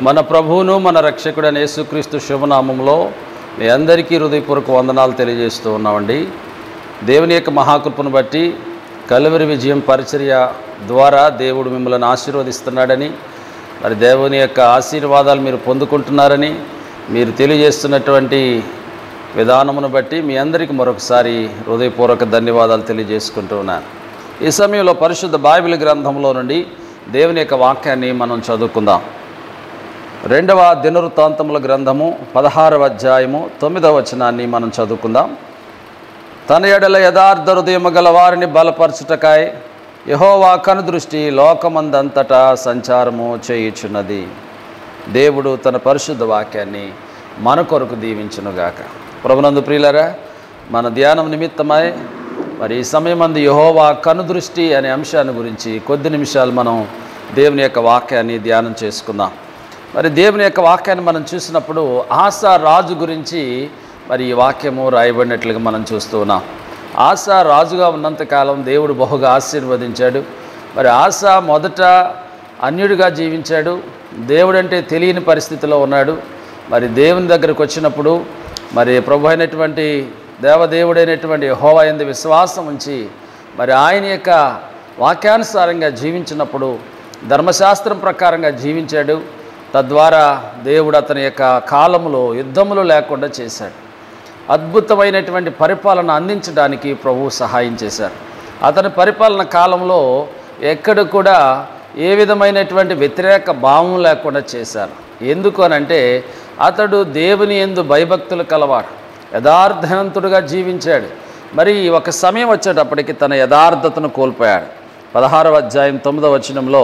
మన ప్రభువును మన రక్షకుడైన యేసుక్రీస్తు శుభనామంలో మీ అందరికీ హృదయపూర్వక వందనాలు తెలియజేస్తూ ఉన్నామండి దేవుని యొక్క మహాకృపను బట్టి కలువరి విజయం పరిచర్య ద్వారా దేవుడు మిమ్మల్ని ఆశీర్వదిస్తున్నాడని మరి దేవుని యొక్క ఆశీర్వాదాలు మీరు పొందుకుంటున్నారని మీరు తెలియజేస్తున్నటువంటి విధానమును బట్టి మీ అందరికీ మరొకసారి హృదయపూర్వక ధన్యవాదాలు తెలియజేసుకుంటూ ఉన్నాను ఈ సమయంలో పరిశుద్ధ బైబిల్ గ్రంథంలో నుండి దేవుని యొక్క వాక్యాన్ని మనం చదువుకుందాం రెండవ దినవృత్తాంతముల గ్రంథము పదహారవ అధ్యాయము తొమ్మిదవ వచనాన్ని మనం చదువుకుందాం తన ఎడల యథార్థ హృదయము గల వారిని బలపరచుటకాయ్ యహోవా కనుదృష్టి లోకమందంతటా సంచారము చేయుచున్నది దేవుడు తన పరిశుద్ధ వాక్యాన్ని మన కొరకు దీవించునుగాక ప్రభునందు ప్రియులరా మన ధ్యానం నిమిత్తమై మరి ఈ సమయమందు యహోవా కనుదృష్టి అనే అంశాన్ని గురించి కొద్ది నిమిషాలు మనం దేవుని యొక్క వాక్యాన్ని ధ్యానం చేసుకుందాం మరి దేవుని యొక్క వాక్యాన్ని మనం చూసినప్పుడు ఆశ రాజు గురించి మరి ఈ వాక్యము రాయబడినట్లుగా మనం చూస్తూ ఉన్నాం ఆశ రాజుగా ఉన్నంతకాలం దేవుడు బహుగా ఆశీర్వదించాడు మరి ఆశ మొదట అన్యుడిగా జీవించాడు దేవుడంటే తెలియని పరిస్థితిలో ఉన్నాడు మరి దేవుని దగ్గరకు వచ్చినప్పుడు మరి ప్రభు అయినటువంటి దేవదేవుడైనటువంటి హోవా ఎందు విశ్వాసం ఉంచి మరి ఆయన యొక్క వాక్యానుసారంగా జీవించినప్పుడు ధర్మశాస్త్రం ప్రకారంగా జీవించాడు తద్వారా దేవుడు అతని యొక్క కాలంలో యుద్ధములు లేకుండా చేశాడు అద్భుతమైనటువంటి పరిపాలన అందించడానికి ప్రభువు సహాయం చేశారు అతని పరిపాలన కాలంలో ఎక్కడ కూడా ఏ విధమైనటువంటి వ్యతిరేక భావం లేకుండా చేశారు ఎందుకు అనంటే అతడు దేవుని ఎందు భయభక్తులు కలవాడు యథార్థవంతుడుగా జీవించాడు మరి ఒక సమయం వచ్చేటప్పటికి తన యథార్థతను కోల్పోయాడు పదహారవ అధ్యాయం తొమ్మిదవ వచనంలో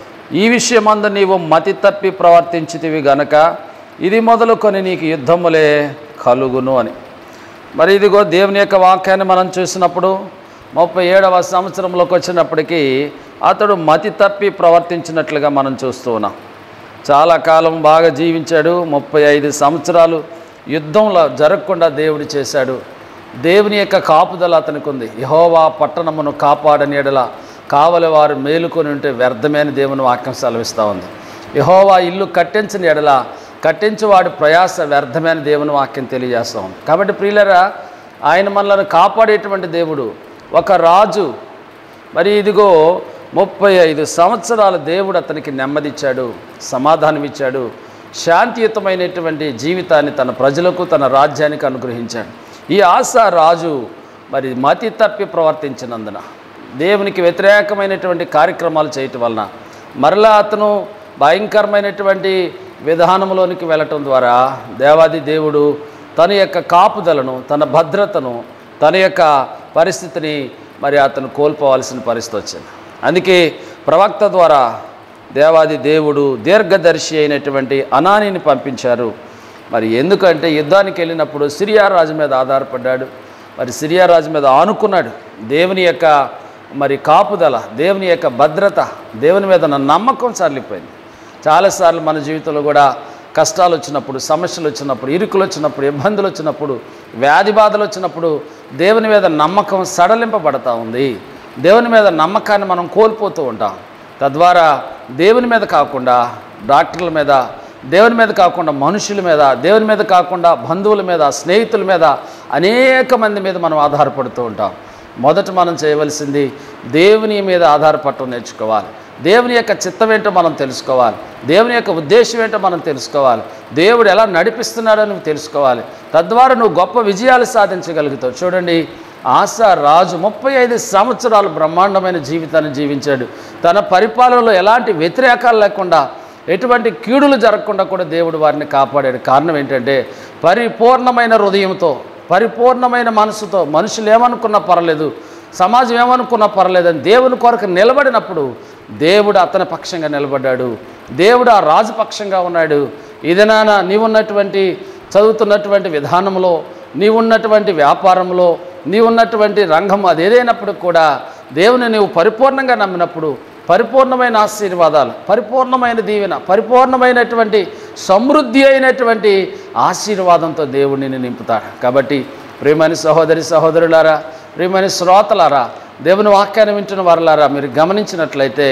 ఈ విషయమందు నీవు మతి తప్పి ప్రవర్తించితివి గనక ఇది మొదలుకొని నీకు యుద్ధములే కలుగును అని మరి ఇదిగో దేవుని యొక్క వాక్యాన్ని మనం చూసినప్పుడు ముప్పై ఏడవ సంవత్సరంలోకి వచ్చినప్పటికీ అతడు మతి తప్పి ప్రవర్తించినట్లుగా మనం చూస్తూ ఉన్నాం చాలా కాలం బాగా జీవించాడు ముప్పై ఐదు సంవత్సరాలు యుద్ధంలో జరగకుండా దేవుడు చేశాడు దేవుని యొక్క కాపుదల అతనికి ఉంది యహోవా పట్టణమును కాపాడని ఎడల కావలి వారు మేలుకొని ఉంటే వ్యర్థమైన దేవుని వాక్యం సెలవిస్తూ ఉంది యహోవా ఇల్లు కట్టించని ఎడల కట్టించేవాడు ప్రయాస వ్యర్థమైన దేవుని వాక్యం తెలియజేస్తూ ఉంది కాబట్టి ప్రియులరా ఆయన మనల్ని కాపాడేటువంటి దేవుడు ఒక రాజు మరి ఇదిగో ముప్పై ఐదు సంవత్సరాల దేవుడు అతనికి నెమ్మదిచ్చాడు సమాధానం ఇచ్చాడు శాంతియుతమైనటువంటి జీవితాన్ని తన ప్రజలకు తన రాజ్యానికి అనుగ్రహించాడు ఈ ఆశ రాజు మరి మతి తప్పి ప్రవర్తించినందున దేవునికి వ్యతిరేకమైనటువంటి కార్యక్రమాలు చేయటం వలన మరలా అతను భయంకరమైనటువంటి విధానంలోనికి వెళ్ళటం ద్వారా దేవాది దేవుడు తన యొక్క కాపుదలను తన భద్రతను తన యొక్క పరిస్థితిని మరి అతను కోల్పోవాల్సిన పరిస్థితి వచ్చింది అందుకే ప్రవక్త ద్వారా దేవాది దేవుడు దీర్ఘదర్శి అయినటువంటి అనానిని పంపించారు మరి ఎందుకంటే యుద్ధానికి వెళ్ళినప్పుడు సిరియా రాజు మీద ఆధారపడ్డాడు మరి సిరియా రాజు మీద ఆనుకున్నాడు దేవుని యొక్క మరి కాపుదల దేవుని యొక్క భద్రత దేవుని మీద నా నమ్మకం సరళిపోయింది చాలాసార్లు మన జీవితంలో కూడా కష్టాలు వచ్చినప్పుడు సమస్యలు వచ్చినప్పుడు ఇరుకులు వచ్చినప్పుడు ఇబ్బందులు వచ్చినప్పుడు వ్యాధి బాధలు వచ్చినప్పుడు దేవుని మీద నమ్మకం సడలింపబడతా ఉంది దేవుని మీద నమ్మకాన్ని మనం కోల్పోతూ ఉంటాం తద్వారా దేవుని మీద కాకుండా డాక్టర్ల మీద దేవుని మీద కాకుండా మనుషుల మీద దేవుని మీద కాకుండా బంధువుల మీద స్నేహితుల మీద అనేక మంది మీద మనం ఆధారపడుతూ ఉంటాం మొదట మనం చేయవలసింది దేవుని మీద ఆధారపడటం నేర్చుకోవాలి దేవుని యొక్క చిత్తం ఏంటో మనం తెలుసుకోవాలి దేవుని యొక్క ఉద్దేశం ఏంటో మనం తెలుసుకోవాలి దేవుడు ఎలా నడిపిస్తున్నాడో నువ్వు తెలుసుకోవాలి తద్వారా నువ్వు గొప్ప విజయాలు సాధించగలుగుతావు చూడండి ఆశ రాజు ముప్పై ఐదు సంవత్సరాలు బ్రహ్మాండమైన జీవితాన్ని జీవించాడు తన పరిపాలనలో ఎలాంటి వ్యతిరేకాలు లేకుండా ఎటువంటి కీడులు జరగకుండా కూడా దేవుడు వారిని కాపాడాడు కారణం ఏంటంటే పరిపూర్ణమైన హృదయంతో పరిపూర్ణమైన మనసుతో మనుషులు ఏమనుకున్నా పర్లేదు సమాజం ఏమనుకున్నా పర్లేదని దేవుని కొరకు నిలబడినప్పుడు దేవుడు అతని పక్షంగా నిలబడ్డాడు దేవుడు ఆ రాజు పక్షంగా ఉన్నాడు ఇదనాన నీవున్నటువంటి చదువుతున్నటువంటి విధానంలో నీవున్నటువంటి వ్యాపారంలో నీవున్నటువంటి రంగం అది ఏదైనప్పుడు కూడా దేవుని నీవు పరిపూర్ణంగా నమ్మినప్పుడు పరిపూర్ణమైన ఆశీర్వాదాలు పరిపూర్ణమైన దీవెన పరిపూర్ణమైనటువంటి సమృద్ధి అయినటువంటి ఆశీర్వాదంతో దేవుడిని నింపుతాడు కాబట్టి ప్రియమైన సహోదరి సహోదరులారా ప్రియమైన శ్రోతలారా దేవుని వాక్యాన్ని వింటున్న వారులారా మీరు గమనించినట్లయితే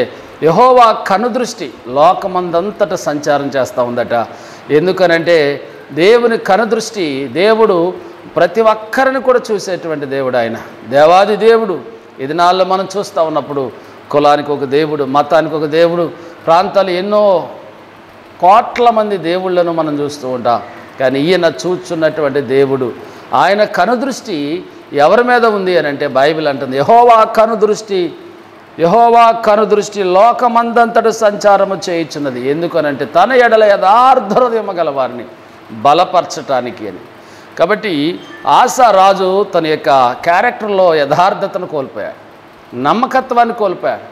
యహోవా కనుదృష్టి లోకమందంతట సంచారం చేస్తూ ఉందట ఎందుకనంటే దేవుని కనుదృష్టి దేవుడు ప్రతి ఒక్కరిని కూడా చూసేటువంటి దేవుడు ఆయన దేవాది దేవుడు ఇది నాళ్ళు మనం చూస్తూ ఉన్నప్పుడు కులానికి ఒక దేవుడు మతానికి ఒక దేవుడు ప్రాంతాలు ఎన్నో కోట్ల మంది దేవుళ్ళను మనం చూస్తూ ఉంటాం కానీ ఈయన చూచున్నటువంటి దేవుడు ఆయన కనుదృష్టి ఎవరి మీద ఉంది అని అంటే బైబిల్ అంటుంది యహోవా కనుదృష్టి యహోవా కనుదృష్టి లోకమందంతట సంచారము చేయుచున్నది ఎందుకనంటే తన ఎడల యథార్థ హృదయం గల వారిని బలపరచటానికి అని కాబట్టి ఆశా రాజు తన యొక్క క్యారెక్టర్లో యథార్థతను కోల్పోయాడు నమ్మకత్వాన్ని కోల్పోయాడు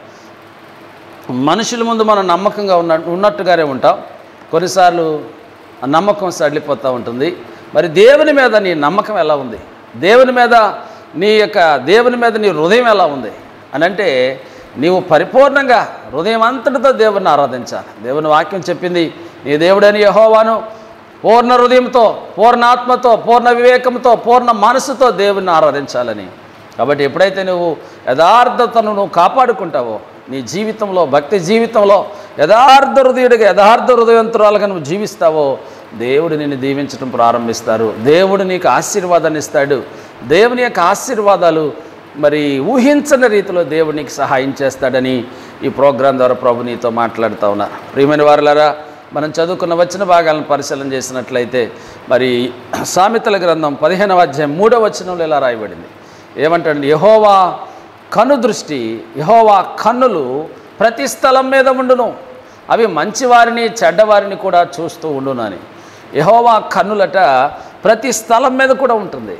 మనుషుల ముందు మనం నమ్మకంగా ఉన్న ఉన్నట్టుగానే ఉంటాం కొన్నిసార్లు ఆ నమ్మకం సడిలిపోతూ ఉంటుంది మరి దేవుని మీద నీ నమ్మకం ఎలా ఉంది దేవుని మీద నీ యొక్క దేవుని మీద నీ హృదయం ఎలా ఉంది అని అంటే నీవు పరిపూర్ణంగా హృదయం అంతటితో దేవుని ఆరాధించాలి దేవుని వాక్యం చెప్పింది నీ దేవుడని యహోవాను పూర్ణ హృదయంతో పూర్ణ ఆత్మతో పూర్ణ వివేకంతో పూర్ణ మనసుతో దేవుని ఆరాధించాలని కాబట్టి ఎప్పుడైతే నువ్వు యథార్థతను నువ్వు కాపాడుకుంటావో నీ జీవితంలో భక్తి జీవితంలో యథార్థ హృదయుడిగా యథార్థ హృదయంతురాలుగా నువ్వు జీవిస్తావో దేవుడు నిన్ను దీవించడం ప్రారంభిస్తారు దేవుడు నీకు ఆశీర్వాదాన్ని ఇస్తాడు దేవుని యొక్క ఆశీర్వాదాలు మరి ఊహించని రీతిలో దేవుడు నీకు సహాయం చేస్తాడని ఈ ప్రోగ్రాం ద్వారా ప్రభు నీతో మాట్లాడుతూ ఉన్నారు ప్రియమైన వారులారా మనం చదువుకున్న వచ్చిన భాగాలను పరిశీలన చేసినట్లయితే మరి సామెతల గ్రంథం పదిహేనవ అధ్యాయం మూడవ వచనంలో ఇలా రాయబడింది ఏమంటాడు యహోవా కను దృష్టి యహోవా కన్నులు ప్రతి స్థలం మీద ఉండును అవి మంచివారిని చెడ్డవారిని కూడా చూస్తూ ఉండును అని యహోవా కన్నులట ప్రతి స్థలం మీద కూడా ఉంటుంది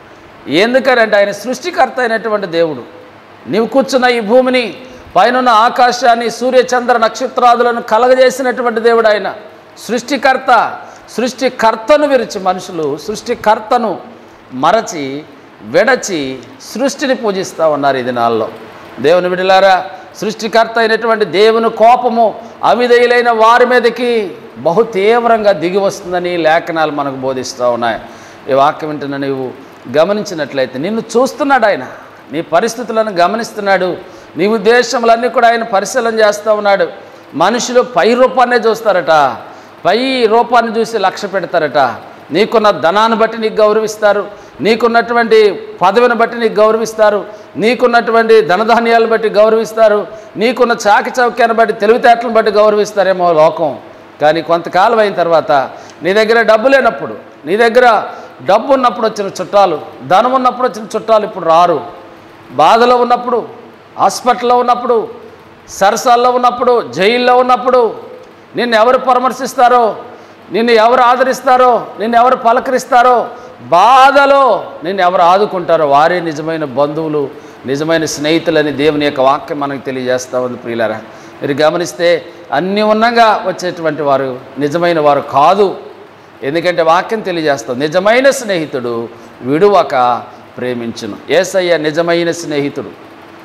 ఎందుకనంటే ఆయన సృష్టికర్త అయినటువంటి దేవుడు నీవు కూర్చున్న ఈ భూమిని పైనున్న ఆకాశాన్ని సూర్యచంద్ర నక్షత్రాదులను కలగజేసినటువంటి దేవుడు ఆయన సృష్టికర్త సృష్టికర్తను విరిచి మనుషులు సృష్టికర్తను మరచి విడచి సృష్టిని పూజిస్తూ ఉన్నారు ఈ దినాల్లో దేవుని విడిలారా సృష్టికర్త అయినటువంటి దేవుని కోపము అవిధేయులైన వారి మీదకి బహు తీవ్రంగా దిగి వస్తుందని లేఖనాలు మనకు బోధిస్తూ ఉన్నాయి ఈ వాక్యం వింటున్న నీవు గమనించినట్లయితే నిన్ను చూస్తున్నాడు ఆయన నీ పరిస్థితులను గమనిస్తున్నాడు నీ ఉద్దేశములన్నీ కూడా ఆయన పరిశీలన చేస్తూ ఉన్నాడు మనుషులు పై రూపాన్నే చూస్తారట పై రూపాన్ని చూసి లక్ష్య పెడతారట నీకున్న ధనాన్ని బట్టి నీకు గౌరవిస్తారు నీకున్నటువంటి పదవిని బట్టి నీకు గౌరవిస్తారు నీకున్నటువంటి ధనధాన్యాలను బట్టి గౌరవిస్తారు నీకున్న చాకి చౌక్యాన్ని బట్టి తెలివితేటలను బట్టి గౌరవిస్తారేమో లోకం కానీ కొంతకాలం అయిన తర్వాత నీ దగ్గర డబ్బు లేనప్పుడు నీ దగ్గర డబ్బు ఉన్నప్పుడు వచ్చిన చుట్టాలు ధనం ఉన్నప్పుడు వచ్చిన చుట్టాలు ఇప్పుడు రారు బాధలో ఉన్నప్పుడు హాస్పిటల్లో ఉన్నప్పుడు సరసాల్లో ఉన్నప్పుడు జైల్లో ఉన్నప్పుడు నిన్ను ఎవరు పరామర్శిస్తారో నిన్ను ఎవరు ఆదరిస్తారో నిన్ను ఎవరు పలకరిస్తారో బాధలో నిన్ను ఎవరు ఆదుకుంటారో వారే నిజమైన బంధువులు నిజమైన స్నేహితులని దేవుని యొక్క వాక్యం మనకు తెలియజేస్తా ఉంది ప్రియులారా మీరు గమనిస్తే అన్ని ఉన్నగా వచ్చేటువంటి వారు నిజమైన వారు కాదు ఎందుకంటే వాక్యం తెలియజేస్తాం నిజమైన స్నేహితుడు విడువక ప్రేమించును ఏసయ్య నిజమైన స్నేహితుడు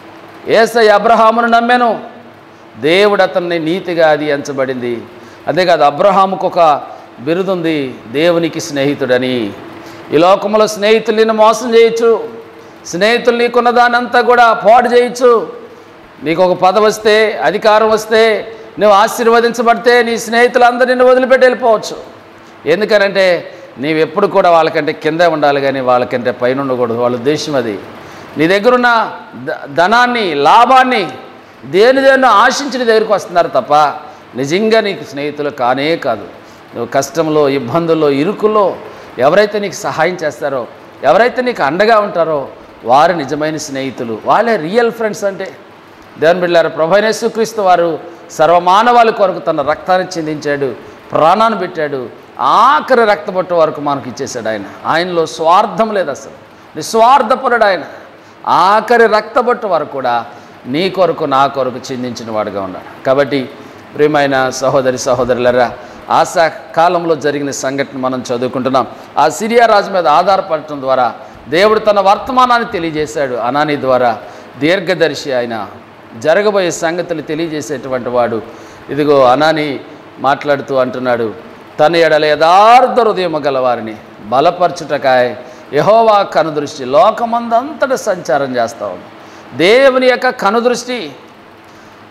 ఏసయ్య అబ్రహామును నమ్మాను దేవుడు అతన్ని నీతిగా అది ఎంచబడింది అంతేకాదు అబ్రహాముకు ఒక బిరుదుంది దేవునికి స్నేహితుడని ఈ లోకంలో స్నేహితులు నిన్ను మోసం చేయొచ్చు స్నేహితులు నీకున్న దానంతా కూడా పాడు చేయొచ్చు నీకు ఒక పదవి వస్తే అధికారం వస్తే నువ్వు ఆశీర్వదించబడితే నీ స్నేహితులందరూ నిన్ను వదిలిపెట్టి వెళ్ళిపోవచ్చు ఎందుకనంటే నీవు ఎప్పుడు కూడా వాళ్ళకంటే కిందే ఉండాలి కానీ వాళ్ళకంటే పైన ఉండకూడదు వాళ్ళ ఉద్దేశం అది నీ దగ్గరున్న ధ- ధనాన్ని లాభాన్ని దేని దేని ఆశించి నీ దగ్గరికి వస్తున్నారు తప్ప నిజంగా నీకు స్నేహితులు కానే కాదు నువ్వు కష్టంలో ఇబ్బందుల్లో ఇరుకుల్లో ఎవరైతే నీకు సహాయం చేస్తారో ఎవరైతే నీకు అండగా ఉంటారో వారు నిజమైన స్నేహితులు వాళ్ళే రియల్ ఫ్రెండ్స్ అంటే దేవుని బిడ్డారు ప్రభైనేశ్వక్రీస్తు వారు సర్వమానవాళి కొరకు తన రక్తాన్ని చిందించాడు ప్రాణాన్ని పెట్టాడు ఆఖరి రక్తపట్టు వరకు మనకు ఇచ్చేశాడు ఆయన ఆయనలో స్వార్థం లేదు అసలు నిస్వార్థపరుడు ఆయన ఆఖరి రక్తపట్టు వరకు కూడా నీ కొరకు నా కొరకు చిందించిన వాడుగా ఉన్నాడు కాబట్టి ప్రియమైన సహోదరి సహోదరులరా ఆశా కాలంలో జరిగిన సంఘటన మనం చదువుకుంటున్నాం ఆ సిరియా రాజు మీద ఆధారపడటం ద్వారా దేవుడు తన వర్తమానాన్ని తెలియజేశాడు అనాని ద్వారా దీర్ఘదర్శి ఆయన జరగబోయే సంగతులు తెలియజేసేటువంటి వాడు ఇదిగో అనాని మాట్లాడుతూ అంటున్నాడు తన ఎడల యథార్థ హృదయము గలవారిని బలపరచుటకాయ యహోవా కనుదృష్టి లోకమందంతటా సంచారం చేస్తా ఉంది దేవుని యొక్క కనుదృష్టి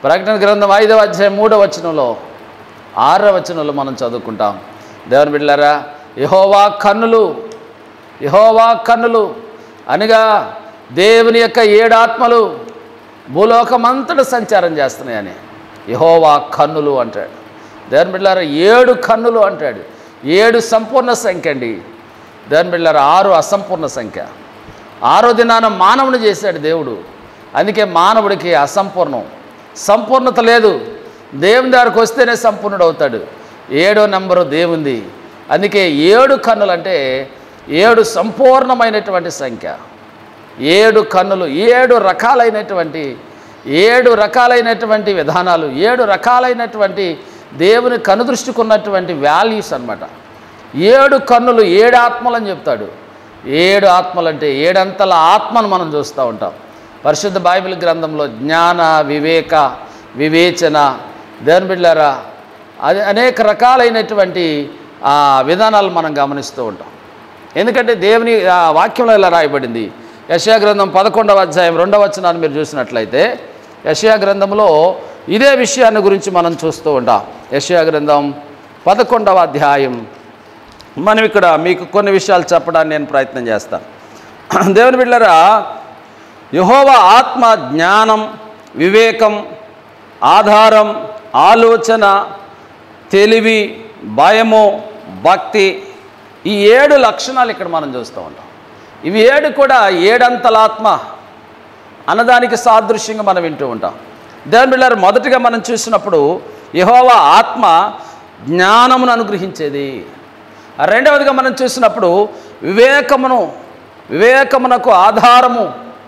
ప్రకటన గ్రంథం ఐదవ అధ్యాయం మూడవ వచనంలో ఆరవ వచనంలో మనం చదువుకుంటాం దేవుని బిడ్డలారా యహోవా కన్నులు యహోవా కన్నులు అనగా దేవుని యొక్క ఏడాత్మలు భూలోకమంతట సంచారం చేస్తున్నాయని యహోవా కన్నులు అంటాడు దేవుని బిడ్డలారా ఏడు కన్నులు అంటాడు ఏడు సంపూర్ణ సంఖ్య అండి దేవుని బిడ్డలారా ఆరు అసంపూర్ణ సంఖ్య ఆరో దినాన మానవుని చేశాడు దేవుడు అందుకే మానవుడికి అసంపూర్ణం సంపూర్ణత లేదు దేవుని దగ్గరకు వస్తేనే సంపూర్ణుడు అవుతాడు ఏడో నెంబరు దేవుంది అందుకే ఏడు కన్నులు అంటే ఏడు సంపూర్ణమైనటువంటి సంఖ్య ఏడు కన్నులు ఏడు రకాలైనటువంటి ఏడు రకాలైనటువంటి విధానాలు ఏడు రకాలైనటువంటి దేవుని కనుదృష్టికి ఉన్నటువంటి వాల్యూస్ అన్నమాట ఏడు కన్నులు ఏడు ఆత్మలు అని చెప్తాడు ఏడు ఆత్మలు అంటే ఏడంతల ఆత్మను మనం చూస్తూ ఉంటాం పరిశుద్ధ బైబిల్ గ్రంథంలో జ్ఞాన వివేక వివేచన దేవుని బిడ్డారా అది అనేక రకాలైనటువంటి ఆ, విధానాలు మనం గమనిస్తూ ఉంటాం ఎందుకంటే దేవుని ఆ, వాక్యంలో ఇలా రాయబడింది యశయా గ్రంథం పదకొండవ అధ్యాయం రెండవ వచనాన్ని మీరు చూసినట్లయితే యశయా గ్రంథంలో ఇదే విషయాన్ని గురించి మనం చూస్తూ ఉంటాం యశయా గ్రంథం పదకొండవ అధ్యాయం మనం ఇక్కడ మీకు కొన్ని విషయాలు చెప్పడానికి నేను ప్రయత్నం చేస్తాను దేవుని బిళ్ళరా యహోవ ఆత్మ జ్ఞానం వివేకం ఆధారం ఆలోచన తెలివి భయము భక్తి ఈ ఏడు లక్షణాలు ఇక్కడ మనం చూస్తూ ఉంటాం ఇవి ఏడు కూడా ఏడంతల ఆత్మ అన్నదానికి సాదృశ్యంగా మనం వింటూ ఉంటాం దేవుని బిళ్ళారు మొదటిగా మనం చూసినప్పుడు యహోవా ఆత్మ జ్ఞానమును అనుగ్రహించేది రెండవదిగా మనం చూసినప్పుడు వివేకమును వివేకమునకు ఆధారము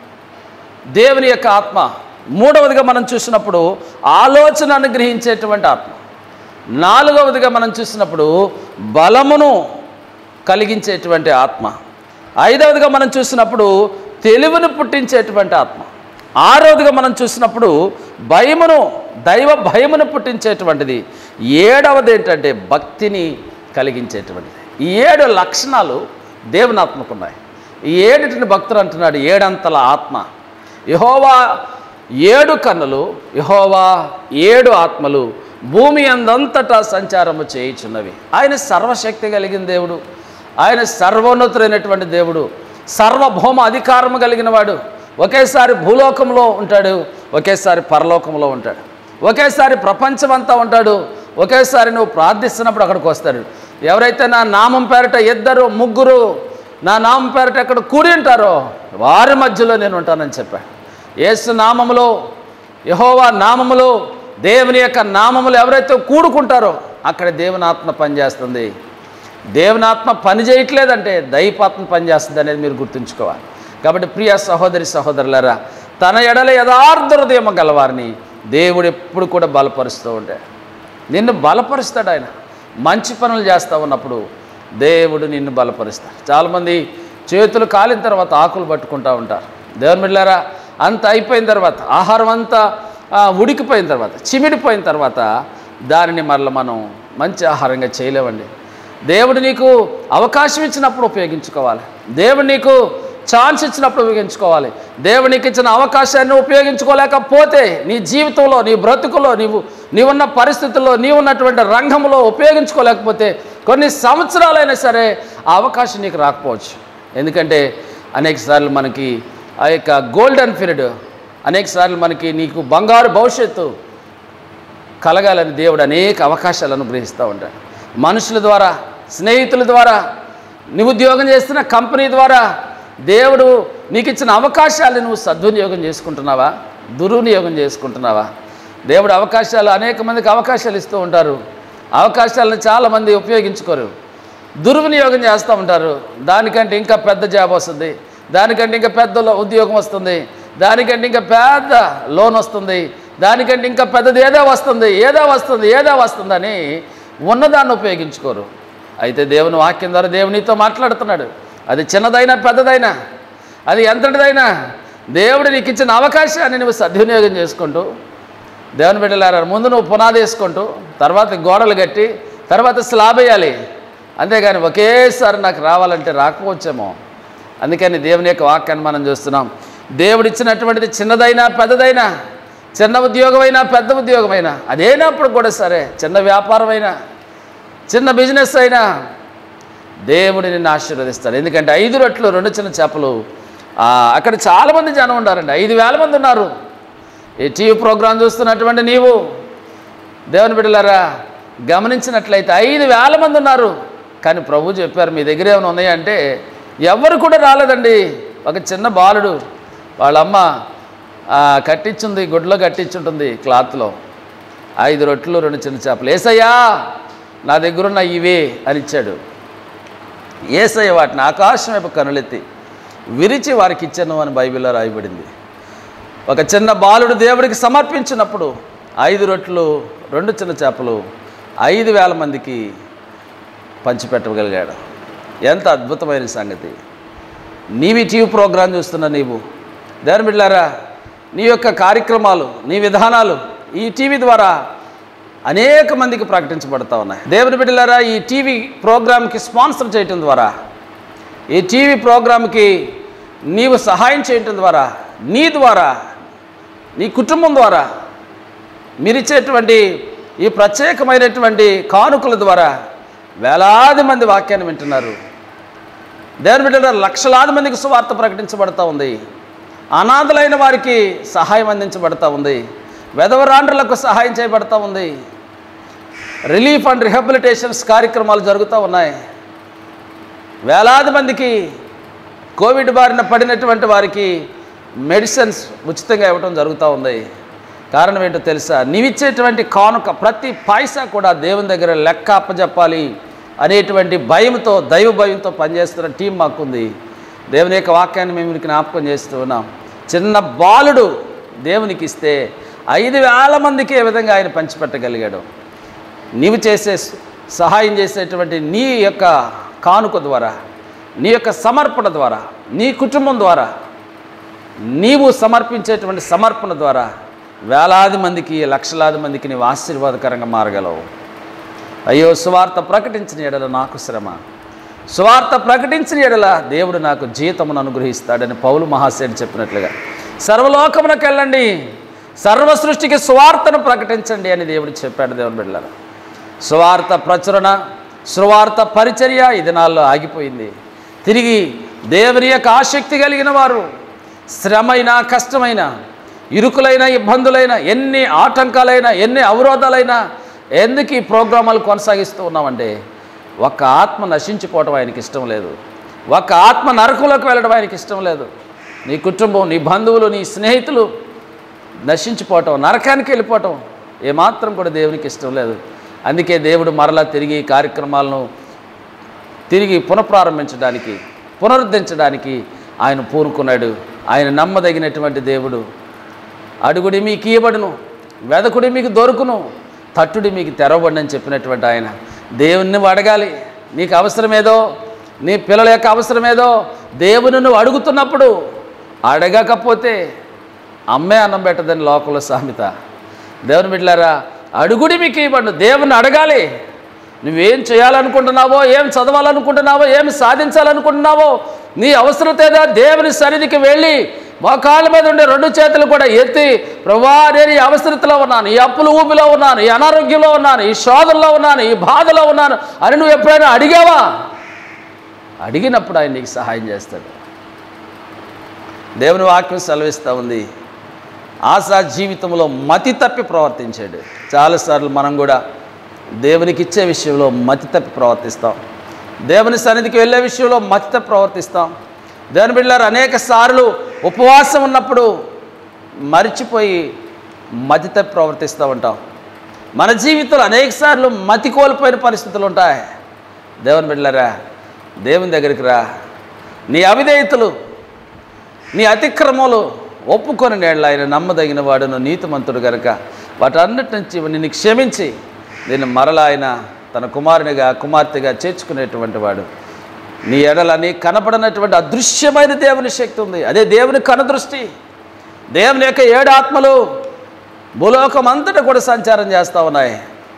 దేవుని యొక్క ఆత్మ మూడవదిగా మనం చూసినప్పుడు ఆలోచన అనుగ్రహించేటువంటి ఆత్మ నాలుగవదిగా మనం చూసినప్పుడు బలమును కలిగించేటువంటి ఆత్మ ఐదవదిగా మనం చూసినప్పుడు తెలివిని పుట్టించేటువంటి ఆత్మ ఆరవదిగా మనం చూసినప్పుడు భయమును దైవ భయమును పుట్టించేటువంటిది ఏడవది ఏంటంటే భక్తిని కలిగించేటువంటిది ఈ ఏడు లక్షణాలు దేవుని ఆత్మకు ఉన్నాయి ఈ ఏడిటిని భక్తులు అంటున్నాడు ఏడంతల ఆత్మ యహోవా ఏడు కన్నులు యహోవా ఏడు ఆత్మలు భూమి అందంతటా సంచారము చేయుచున్నవి ఆయన సర్వశక్తి కలిగిన దేవుడు ఆయన సర్వోన్నతుడైనటువంటి దేవుడు సర్వభౌమ అధికారము కలిగిన వాడు ఒకేసారి భూలోకంలో ఉంటాడు ఒకేసారి పరలోకంలో ఉంటాడు ఒకేసారి ప్రపంచమంతా ఉంటాడు ఒకేసారి నువ్వు ప్రార్థిస్తున్నప్పుడు అక్కడికి వస్తాడు ఎవరైతే నా నామం పేరట ఇద్దరు ముగ్గురు నా నామం పేరట ఎక్కడ కూడి ఉంటారో వారి మధ్యలో నేను ఉంటానని చెప్పాడు యేసు నామములో యహోవా నామములో దేవుని యొక్క నామములు ఎవరైతే కూడుకుంటారో అక్కడ దేవుని ఆత్మ పనిచేస్తుంది దేవుని ఆత్మ పని చేయట్లేదంటే దైపాత్మ పనిచేస్తుంది అనేది మీరు గుర్తుంచుకోవాలి కాబట్టి ప్రియ సహోదరి సహోదరులారా తన ఎడల యథార్థ హృదయం గలవారిని దేవుడు ఎప్పుడు కూడా బలపరుస్తూ ఉంటాడు నిన్ను బలపరుస్తాడు ఆయన మంచి పనులు చేస్తూ ఉన్నప్పుడు దేవుడు నిన్ను బలపరుస్తాడు చాలామంది చేతులు కాలిన తర్వాత ఆకులు పట్టుకుంటూ ఉంటారు దేవుని బిడ్డారా అంత అయిపోయిన తర్వాత ఆహారం అంతా ఆ, ఉడికిపోయిన తర్వాత చిమిడిపోయిన తర్వాత దానిని మరల మనం మంచి ఆహారంగా చేయలేమండి దేవుడు నీకు అవకాశం ఇచ్చినప్పుడు ఉపయోగించుకోవాలి దేవుడు నీకు ఛాన్స్ ఇచ్చినప్పుడు ఉపయోగించుకోవాలి దేవుడు నీకు ఇచ్చిన అవకాశాన్ని ఉపయోగించుకోలేకపోతే నీ జీవితంలో నీ బ్రతుకులో నీవు నీవున్న పరిస్థితుల్లో నీవున్నటువంటి రంగంలో ఉపయోగించుకోలేకపోతే కొన్ని సంవత్సరాలైనా సరే ఆ అవకాశం నీకు రాకపోవచ్చు ఎందుకంటే అనేక సార్లు మనకి ఆ యొక్క గోల్డెన్ పీరియడ్ అనేక సార్లు మనకి నీకు బంగారు భవిష్యత్తు కలగాలని దేవుడు అనేక అవకాశాలు అనుగ్రహిస్తూ ఉంటాడు మనుషుల ద్వారా స్నేహితుల ద్వారా నువ్వు ఉద్యోగం చేస్తున్న కంపెనీ ద్వారా దేవుడు నీకు ఇచ్చిన అవకాశాలను నువ్వు సద్వినియోగం చేసుకుంటున్నావా దుర్వినియోగం చేసుకుంటున్నావా దేవుడు అవకాశాలు అనేక మందికి అవకాశాలు ఇస్తూ ఉంటారు అవకాశాలను చాలామంది ఉపయోగించుకోరు దుర్వినియోగం చేస్తూ ఉంటారు దానికంటే ఇంకా పెద్ద జాబ్ వస్తుంది దానికంటే ఇంకా పెద్ద లో- ఉద్యోగం వస్తుంది దానికంటే ఇంకా పెద్ద లోన్ వస్తుంది దానికంటే ఇంకా పెద్దది ఏదో వస్తుంది ఏదో వస్తుంది ఏదో వస్తుందని ఉన్నదాన్ని ఉపయోగించుకోరు అయితే దేవుని వాక్యం ద్వారా దేవునితో మాట్లాడుతున్నాడు అది చిన్నదైనా పెద్దదైనా అది ఎంతటిదైనా దేవుడు నీకు ఇచ్చిన అవకాశాన్ని నువ్వు సద్వినియోగం చేసుకుంటూ దేవుని బిడ్డలారా ముందు నువ్వు పునాది వేసుకుంటూ తర్వాత గోడలు కట్టి తర్వాత స్లాబ్ వేయాలి అంతేగాని ఒకేసారి నాకు రావాలంటే రాకపోవచ్చేమో అందుకని దేవుని యొక్క వాక్యాన్ని మనం చూస్తున్నాం దేవుడు ఇచ్చినటువంటిది చిన్నదైనా పెద్దదైనా చిన్న ఉద్యోగమైనా పెద్ద ఉద్యోగమైనా అదేనప్పుడు కూడా సరే చిన్న వ్యాపారమైనా చిన్న బిజినెస్ అయినా దేవుడు నిన్ను ఆశీర్వదిస్తాడు ఎందుకంటే ఐదు రొట్లు రెండు చిన్న చేపలు ఆ, అక్కడ చాలామంది జనం ఉన్నారండి ఐదు వేల మంది ఉన్నారు ఈ టీవీ ప్రోగ్రాం చూస్తున్నటువంటి నీవు దేవుని బిడ్డలారా గమనించినట్లయితే ఐదు వేల మంది ఉన్నారు కానీ ప్రభు చెప్పారు మీ దగ్గర ఏమైనా ఉన్నాయంటే ఎవరు కూడా రాలేదండి ఒక చిన్న బాలుడు వాళ్ళమ్మ ఆ, కట్టించుంది గుడ్లో కట్టించుంటుంది క్లాత్లో ఐదు రొట్టెలు రెండు చిన్న చేపలు ఏసయ్యా నా దగ్గరున్న ఇవే అని ఇచ్చాడు ఏసయ్య వాటిని ఆకాశం వైపు కనులెత్తి విరిచి వారికి ఇచ్చాను అని బైబిల్లో రాయబడింది ఒక చిన్న బాలుడు దేవుడికి సమర్పించినప్పుడు ఐదు రొట్టెలు రెండు చిన్న చేపలు ఐదు వేల మందికి పంచిపెట్టగలిగాడు ఎంత అద్భుతమైన సంగతి నీవి టీవీ ప్రోగ్రాం చూస్తున్న నీవు దేవుని బిడ్డారా నీ యొక్క కార్యక్రమాలు నీ విధానాలు ఈ టీవీ ద్వారా అనేక మందికి ప్రకటించబడతా ఉన్నాయి దేవుని బిడ్డలారా ఈ టీవీ ప్రోగ్రాంకి స్పాన్సర్ చేయటం ద్వారా ఈ టీవీ ప్రోగ్రాంకి నీవు సహాయం చేయటం ద్వారా నీ ద్వారా నీ కుటుంబం ద్వారా మీరిచ్చేటువంటి ఈ ప్రత్యేకమైనటువంటి కానుకల ద్వారా వేలాది మంది వాక్యాన్ని వింటున్నారు దేవుని బిడ్డల లక్షలాది మందికి సువార్త ప్రకటించబడతా ఉంది అనాథలైన వారికి సహాయం అందించబడతా ఉంది వెధవరాండ్రులకు సహాయం చేయబడతా ఉంది రిలీఫ్ అండ్ రిహాబిలిటేషన్స్ కార్యక్రమాలు జరుగుతూ ఉన్నాయి వేలాది మందికి కోవిడ్ బారిన పడినటువంటి వారికి మెడిసిన్స్ ఉచితంగా ఇవ్వడం జరుగుతూ ఉంది కారణం ఏంటో తెలుసా నీవిచ్చేటువంటి కానుక ప్రతి పైసా కూడా దేవుని దగ్గర లెక్క అప్పజెప్పాలి అనేటువంటి భయంతో దైవ భయంతో పనిచేస్తున్న టీం మాకుంది దేవుని యొక్క వాక్యాన్ని మేము మీకు జ్ఞాపకం చేస్తూ ఉన్నాం చిన్న బాలుడు దేవునికి ఇస్తే ఐదు వేల మందికి ఏ విధంగా ఆయన పంచిపెట్టగలిగాడు నీవు చేసే స- సహాయం చేసేటువంటి నీ యొక్క కానుక ద్వారా నీ యొక్క సమర్పణ ద్వారా నీ కుటుంబం ద్వారా నీవు సమర్పించేటువంటి సమర్పణ ద్వారా వేలాది మందికి లక్షలాది మందికి నీవు ఆశీర్వాదకరంగా మారగలవు అయ్యో సువార్త ప్రకటించిన ఎడల నాకు శ్రమ సువార్త ప్రకటించిన ఎడల దేవుడు నాకు జీతమును అనుగ్రహిస్తాడని పౌలు మహాశయుడు చెప్పినట్లుగా సర్వలోకమునకు వెళ్ళండి సర్వ సృష్టికి సువార్తను ప్రకటించండి అని దేవుడు చెప్పాడు దేవుని బిడ్డలారా సువార్త ప్రచురణ సువార్త పరిచర్య ఈ దినాల్లో ఆగిపోయింది తిరిగి దేవుని యొక్క ఆసక్తి కలిగిన వారు శ్రమైన కష్టమైన ఇరుకులైన ఇబ్బందులైన ఎన్ని ఆటంకాలైనా ఎన్ని అవరోధాలైనా ఎందుకు ఈ ప్రోగ్రామాలు కొనసాగిస్తూ ఉన్నామంటే ఒక్క ఆత్మ నశించిపోవటం ఆయనకి ఇష్టం లేదు ఒక్క ఆత్మ నరకంలోకి వెళ్ళడం ఆయనకి ఇష్టం లేదు నీ కుటుంబం నీ బంధువులు నీ స్నేహితులు నశించిపోవటం నరకానికి వెళ్ళిపోవటం ఏమాత్రం కూడా దేవునికి ఇష్టం లేదు అందుకే దేవుడు మరలా తిరిగి ఈ కార్యక్రమాలను తిరిగి పునఃప్రారంభించడానికి పునరుద్ధరించడానికి ఆయన పూనుకున్నాడు ఆయన నమ్మదగినటువంటి దేవుడు అడుగుడి మీకు ఇయ్యబడును వెదకుడి మీకు దొరుకును తట్టుడి మీకు తెరవబడి అని చెప్పినటువంటి ఆయన దేవుణ్ణి నువ్వు అడగాలి నీకు అవసరమేదో నీ పిల్లల యొక్క అవసరమేదో దేవుని నువ్వు అడుగుతున్నప్పుడు అడగకపోతే అమ్మే అన్నం పెట్టదని లోకంలో సామెత దేవుని బిడ్డలారా అడుగుడి మీకు ఇవ్వండి దేవుని అడగాలి నువ్వేం చేయాలనుకుంటున్నావో ఏం చదవాలనుకుంటున్నావో ఏం సాధించాలనుకుంటున్నావో నీ అవసరత ఏదో దేవుని సన్నిధికి వెళ్ళి మోకాళ్ళ మీద ఉండే రెండు చేతులు కూడా ఎత్తి ప్రభా నేను ఈ అవసరతలో ఉన్నాను ఈ అప్పుల ఊపిలో ఉన్నాను ఈ అనారోగ్యంలో ఉన్నాను ఈ శోధనలో ఉన్నాను ఈ బాధలో ఉన్నాను అని నువ్వు ఎప్పుడైనా అడిగావా అడిగినప్పుడు ఆయన నీకు సహాయం చేస్తాడు దేవుని వాక్యం సెలవిస్తూ ఉంది ఆశా జీవితంలో మతి తప్పి ప్రవర్తించాడు చాలాసార్లు మనం కూడా దేవునికి ఇచ్చే విషయంలో మతి తప్పి ప్రవర్తిస్తాం దేవుని సన్నిధికి వెళ్ళే విషయంలో మతి తప్పి ప్రవర్తిస్తాం దేవుని బిడ్డలారు అనేక సార్లు ఉపవాసం ఉన్నప్పుడు మరిచిపోయి మతి తప్పి ప్రవర్తిస్తూ ఉంటాం మన జీవితంలో అనేక సార్లు మతి కోల్పోయిన పరిస్థితులు ఉంటాయి దేవుని బిడ్డలారా దేవుని దగ్గరికి రా నీ అవిధేయతలు నీ అతిక్రమములు ఒప్పుకొని నేళ్ళ ఆయన నమ్మదగిన వాడును నీతిమంతుడు గనుక వాటన్నిటి నుంచి నిన్ను క్షమించి దీన్ని మరలా ఆయన తన కుమారునిగా కుమార్తెగా చేర్చుకునేటువంటి వాడు నీ ఎడల నీ కనపడనటువంటి అదృశ్యమైన దేవుని శక్తి ఉంది అదే దేవుని కనుదృష్టి దేవుని యొక్క ఏడు ఆత్మలు భూలోకం అంతటా కూడా సంచారం చేస్తూ ఉన్నాయి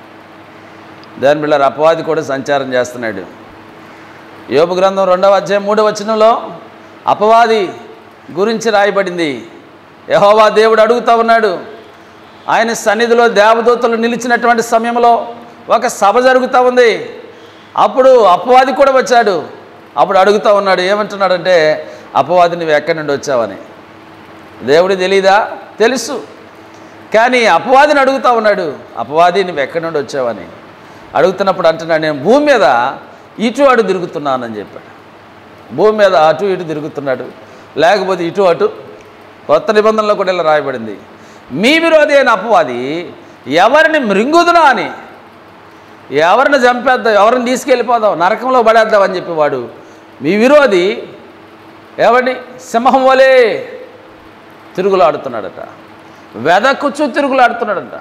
దేవుని బిళ్ళ అపవాది కూడా సంచారం చేస్తున్నాడు యోబు గ్రంథం రెండవ అధ్యాయం మూడవ వచనంలో అపవాది గురించి రాయబడింది యహోవా దేవుడు అడుగుతా ఉన్నాడు ఆయన సన్నిధిలో దేవదూతలు నిలిచినటువంటి సమయంలో ఒక సభ జరుగుతూ ఉంది అప్పుడు అపవాది కూడా వచ్చాడు అప్పుడు అడుగుతూ ఉన్నాడు ఏమంటున్నాడంటే అపవాది నువ్వు ఎక్కడి నుండి వచ్చావని దేవుడు తెలీదా తెలుసు కానీ అపవాదిని అడుగుతూ ఉన్నాడు అపవాది నువ్వు ఎక్కడి నుండి వచ్చావని అడుగుతున్నప్పుడు అంటున్నాడు నేను భూమి మీద ఇటు అటు తిరుగుతున్నానని చెప్పాడు భూమి మీద అటు ఇటు తిరుగుతున్నాడు లేకపోతే ఇటు అటు కొత్త నిబంధనలో కూడా ఇలా రాయబడింది మీ విరోధి అయిన అపవాది ఎవరిని మృంగుదునా అని ఎవరిని చంపేద్దాం ఎవరిని తీసుకెళ్ళిపోదాం నరకంలో పడేద్దాం అని చెప్పి వాడు మీ విరోధి ఎవరిని సింహం వలే తిరుగులాడుతున్నాడట వెదకుచ్చు తిరుగులాడుతున్నాడట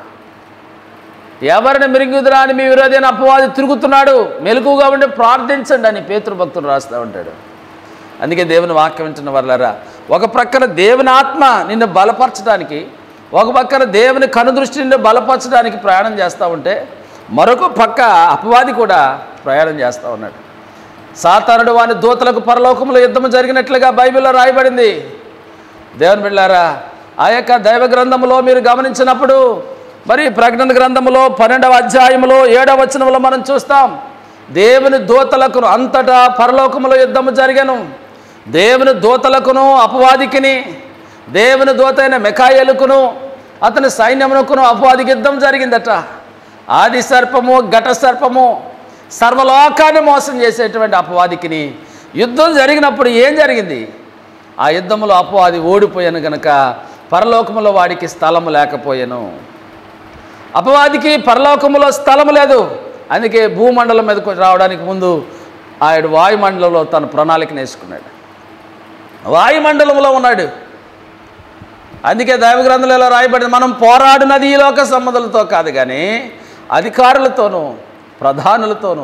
ఎవరిని మిరుగుదురా అని మీ విరోధైన అపవాది తిరుగుతున్నాడు మెలకుగా ఉండి ప్రార్థించండి అని పేతృ భక్తులు రాస్తూ ఉంటాడు అందుకే దేవుని వాక్యం వింటున్న వాళ్ళరా ఒక ప్రక్కన దేవుని ఆత్మ నిన్ను బలపరచడానికి ఒక పక్కన దేవుని కనుదృష్టి నిన్ను బలపరచడానికి ప్రయాణం చేస్తూ ఉంటే మరొక పక్క అపవాది కూడా ప్రయాణం చేస్తూ ఉన్నాడు సాతానుడు వాని దూతలకు పరలోకంలో యుద్ధం జరిగినట్లుగా బైబిల్లో రాయబడింది దేవుని బిళ్ళారా ఆ యొక్క దైవ గ్రంథములో మీరు గమనించినప్పుడు మరి ప్రకటన గ్రంథములో పన్నెండవ అధ్యాయములో ఏడవ వచనములో మనం చూస్తాం దేవుని దూతలకు అంతటా పరలోకములో యుద్ధము జరిగాను దేవుని దూతలకును అపవాదికిని దేవుని దూత అయిన మెకాయలుకును అతని సైన్యమునకును అపవాదికి యుద్ధం జరిగిందట ఆది సర్పము ఘట సర్పము సర్వలోకాన్ని మోసం చేసేటువంటి అపవాదికిని యుద్ధం జరిగినప్పుడు ఏం జరిగింది ఆ యుద్ధంలో అపవాది ఓడిపోయాను గనక పరలోకములో వాడికి స్థలము లేకపోయాను అపవాదికి పరలోకములో స్థలము లేదు అందుకే భూమండలం మీదకు రావడానికి ముందు ఆయన వాయుమండలంలో తన ప్రణాళికను వేసుకున్నాడు వాయుమండలంలో ఉన్నాడు అందుకే దైవ గ్రంథంలో ఇలా రాయబడింది మనం పోరాడినది ఈ లోక సంబంధులతో కాదు కానీ అధికారులతోనూ ప్రధానులతోనూ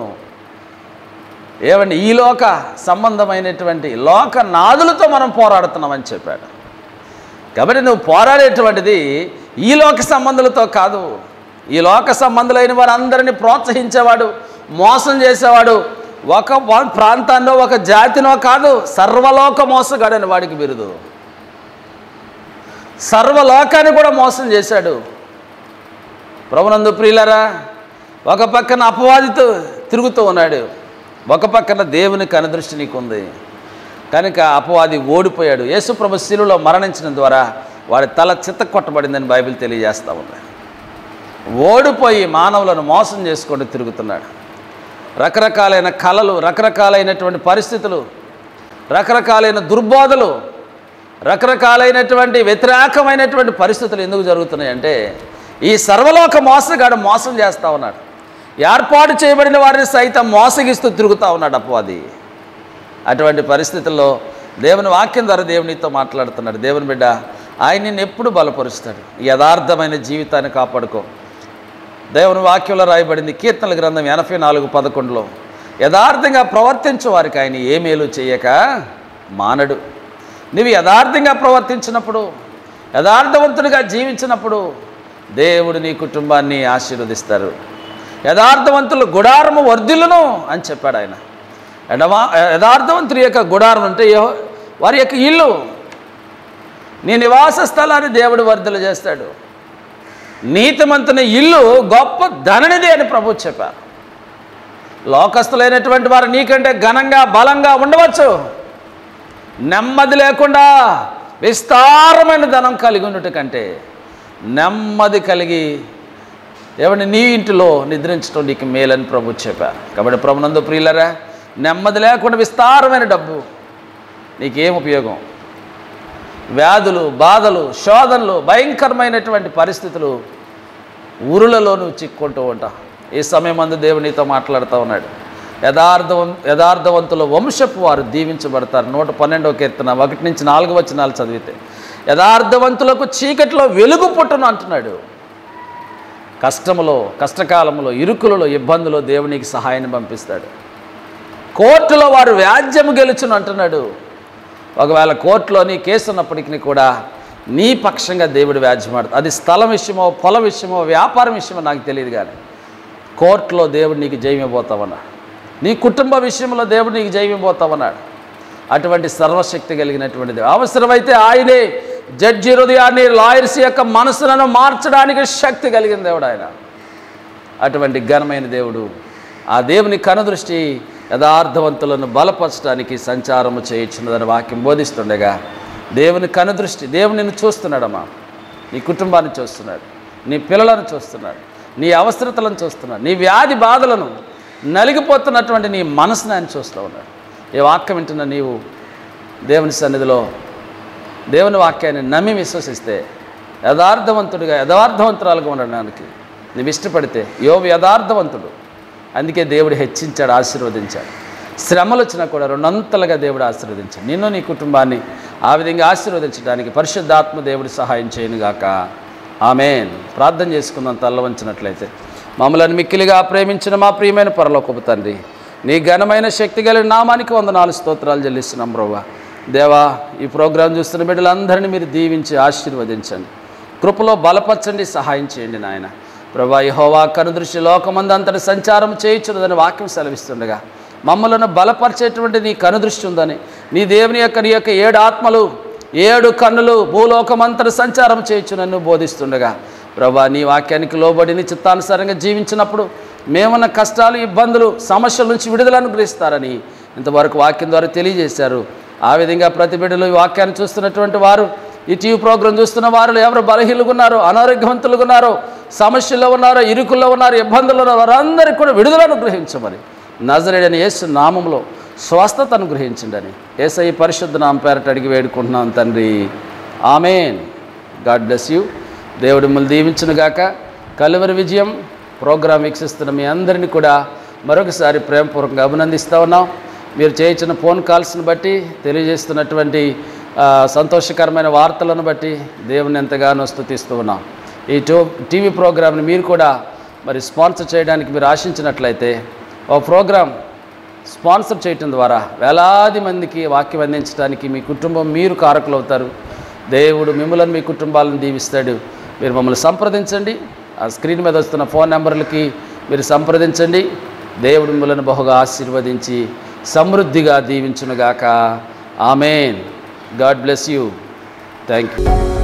ఏమండి ఈ లోక సంబంధమైనటువంటి లోక నాదులతో మనం పోరాడుతున్నామని చెప్పాడు కాబట్టి నువ్వు పోరాడేటువంటిది ఈ లోక సంబంధులతో కాదు ఈ లోక సంబంధులైన వారందరినీ ప్రోత్సహించేవాడు మోసం చేసేవాడు ఒక వ- ప్రాంతాన్నో ఒక జాతినో కాదు సర్వలోక మోసగాడని వాడికి బిరుదు సర్వలోకాన్ని కూడా మోసం చేశాడు ప్రభునందు ప్రియులరా ఒక పక్కన అపవాదితో తిరుగుతూ ఉన్నాడు ఒక పక్కన దేవుని కనుదృష్టి నీకుంది కనుక అపవాది ఓడిపోయాడు యేసుప్రభు శిలులో మరణించడం ద్వారా వాడి తల చిత్త కొట్టబడిందని బైబిల్ తెలియజేస్తూ ఉంది ఓడిపోయి మానవులను మోసం చేసుకుంటూ తిరుగుతున్నాడు రకరకాలైన కళలు రకరకాలైనటువంటి పరిస్థితులు రకరకాలైన దుర్బోధలు రకరకాలైనటువంటి వ్యతిరేకమైనటువంటి పరిస్థితులు ఎందుకు జరుగుతున్నాయంటే ఈ సర్వలోక మోసగాడు మోసం చేస్తూ ఉన్నాడు ఏర్పాటు చేయబడిన వారిని సైతం మోసగిస్తూ తిరుగుతూ ఉన్నాడు అపవాది అటువంటి పరిస్థితుల్లో దేవుని వాక్యం ద్వారా దేవునితో మాట్లాడుతున్నాడు దేవుని బిడ్డ ఆయన నిన్ను ఎప్పుడు బలపరుస్తాడు యథార్థమైన జీవితాన్ని కాపాడుకో దేవుని వాక్యంలో రాయబడింది కీర్తనల గ్రంథం ఎనభై నాలుగు పదకొండులో యథార్థంగా ప్రవర్తించు వారికి ఆయన ఏ మేలు చేయక మానడు నువ్వు యథార్థంగా ప్రవర్తించినప్పుడు యథార్థవంతుడిగా జీవించినప్పుడు దేవుడు నీ కుటుంబాన్ని ఆశీర్వదిస్తారు యథార్థవంతులు గుడారము వర్ధిల్లును అని చెప్పాడు ఆయన ఎడమా యథార్థవంతుడి యొక్క గుడారం అంటే యెహో- వారి యొక్క ఇల్లు నీ నివాస స్థలాన్ని దేవుడు వర్ధలు చేస్తాడు నీతిమంతుని ఇల్లు గొప్ప ధననిది అని ప్రభు చెప్పారు లోకస్తులైనటువంటి వారు నీకంటే ఘనంగా బలంగా ఉండవచ్చు నెమ్మది లేకుండా విస్తారమైన ధనం కలిగి ఉండట కంటే నెమ్మది కలిగి ఏమంటే నీ ఇంటిలో నిద్రించడం నీకు మేలని ప్రభు చెప్పారు కాబట్టి ప్రభునందు ప్రియులరా నెమ్మది లేకుండా విస్తారమైన డబ్బు నీకేం ఉపయోగం వ్యాధులు బాధలు శోధనలు భయంకరమైనటువంటి పరిస్థితులు ఊరులలో నువ్వు చిక్కుంటూ ఉంటావు ఈ సమయం అందు దేవుడు నీతో మాట్లాడుతూ ఉన్నాడు యథార్థవం యథార్థవంతుల వంశపు వారు దీవించబడతారు నూట పన్నెండవ కీర్తన ఒకటి నుంచి నాలుగు వచనాలు చదివితే యథార్థవంతులకు చీకటిలో వెలుగు పుట్టును అంటున్నాడు కష్టములో కష్టకాలంలో ఇరుకులలో ఇబ్బందులో దేవునికి సహాయాన్ని పంపిస్తాడు కోర్టులో వారు వ్యాజ్యము గెలుచును అంటున్నాడు ఒకవేళ కోర్టులో నీ కేసు ఉన్నప్పటికీ కూడా నీ పక్షంగా దేవుడు వ్యాజ్యమాడు అది స్థలం విషయమో పొలం విషయమో వ్యాపారం విషయమో నాకు తెలియదు కానీ కోర్టులో దేవుడు నీకు జయమిపోతావన్నాడు నీ కుటుంబ విషయంలో దేవుడు నీకు జయమిపోతావన్నాడు అటువంటి సర్వశక్తి కలిగినటువంటిది అవసరమైతే ఆయనే జడ్జి హృదయాన్ని లాయర్స్ యొక్క మనసులను మార్చడానికి శక్తి కలిగిన దేవుడు ఆయన అటువంటి ఘనమైన దేవుడు ఆ దేవుని కనుదృష్టి యథార్థవంతులను బలపరచడానికి సంచారము చేయించినదని వాక్యం బోధిస్తుండగా దేవుని కనుదృష్టి దేవుని నిన్ను చూస్తున్నాడమ్మా నీ కుటుంబాన్ని చూస్తున్నాడు నీ పిల్లలను చూస్తున్నాడు నీ అవసరతలను చూస్తున్నాడు నీ వ్యాధి బాధలను నలిగిపోతున్నటువంటి నీ మనసుని ఆయన చూస్తూ ఉన్నాడు ఈ వాక్యం వింటున్న నీవు దేవుని సన్నిధిలో దేవుని వాక్యాన్ని నమ్మి విశ్వసిస్తే యథార్థవంతుడిగా యథార్థవంతురాలుగా ఉండడానికి నువ్వు ఇష్టపడితే యోగు యథార్థవంతుడు అందుకే దేవుడు హెచ్చించాడు ఆశీర్వదించాడు శ్రమలు వచ్చినా కూడా రెండంతలుగా దేవుడు ఆశీర్వదించాడు నిన్ను నీ కుటుంబాన్ని ఆ విధంగా ఆశీర్వదించడానికి పరిశుద్ధాత్మ దేవుడు సహాయం చేయనుగాక ఆమెన్ ప్రార్థన చేసుకుందాం తల్ల వంచినట్లయితే మమ్మల్ని మిక్కిలిగా ప్రేమించిన మా ప్రియమైన పరలోకపు తండ్రి నీ ఘనమైన శక్తి కలిగిన నామానికి వందనాలు స్తోత్రాలు చెల్లిస్తున్నాం ప్రభా దేవా ఈ ప్రోగ్రాం చూస్తున్న బిడ్డలందరినీ మీరు దీవించి ఆశీర్వదించండి కృపలో బలపరచండి సహాయం చేయండి నాయన ప్రభా యహోవా కనుదృష్టి లోకమందంతటి సంచారం చేయించున్నదని వాక్యం సెలవిస్తుండగా మమ్మలను బలపరిచేటువంటి నీ కనుదృష్టి ఉందని నీ దేవుని యొక్క నీ యొక్క ఏడు ఆత్మలు ఏడు కన్నులు భూలోకమంతటి సంచారం చేయొచ్చు నన్ను బోధిస్తుండగా ప్రభా నీ వాక్యానికి లోబడి నీ చిత్తానుసారంగా జీవించినప్పుడు మేమున్న కష్టాలు ఇబ్బందులు సమస్యల నుంచి విడుదల అనుగ్రహిస్తారని ఇంతవరకు వాక్యం ద్వారా తెలియజేశారు ఆ విధంగా ప్రతి బిడ్డలు ఈ వాక్యాన్ని చూస్తున్నటువంటి వారు ఈ టీవీ ప్రోగ్రాం చూస్తున్న వారు ఎవరు బలహీనగా ఉన్నారో అనారోగ్యవంతులుగా ఉన్నారో సమస్యల్లో ఉన్నారో ఇరుకుల్లో ఉన్నారో ఇబ్బందుల్లో ఉన్నారో వారందరికీ కూడా విడుదల అనుగ్రహించమని నజరేడని యేసు నామంలో స్వస్థత అనుగ్రహించండి ఏసై పరిశుద్ధ నామ పేరట అడిగి వేడుకుంటున్నాం తండ్రి ఆమెన్ గాడ్ బ్లెస్ యూ దేవుడు మిమ్మల్ని దీవించునుగాక కలువరి విజయం ప్రోగ్రాం వీక్షిస్తున్న మీ అందరినీ కూడా మరొకసారి ప్రేమపూర్వకంగా అభినందిస్తూ ఉన్నాం మీరు చేయించిన ఫోన్ కాల్స్ని బట్టి తెలియజేస్తున్నటువంటి ఆ, సంతోషకరమైన వార్తలను బట్టి దేవుని ఎంతగానో స్తుతిస్తూ ఉన్నాం ఈ టో టీవీ ప్రోగ్రామ్ని మీరు కూడా మరి స్పాన్సర్ చేయడానికి మీరు ఆశించినట్లయితే ఓ ప్రోగ్రాం స్పాన్సర్ చేయటం ద్వారా వేలాది మందికి వాక్యం అందించడానికి మీ కుటుంబం మీరు కారకులు అవుతారు దేవుడు మిమ్మల్ని మీ కుటుంబాలను దీవిస్తాడు మీరు మమ్మల్ని సంప్రదించండి ఆ స్క్రీన్ మీద వస్తున్న ఫోన్ నెంబర్లకి మీరు సంప్రదించండి దేవుడు మిమ్మల్ని బహుగా ఆశీర్వదించి సమృద్ధిగా దీవించునుగాక amen God bless you thank you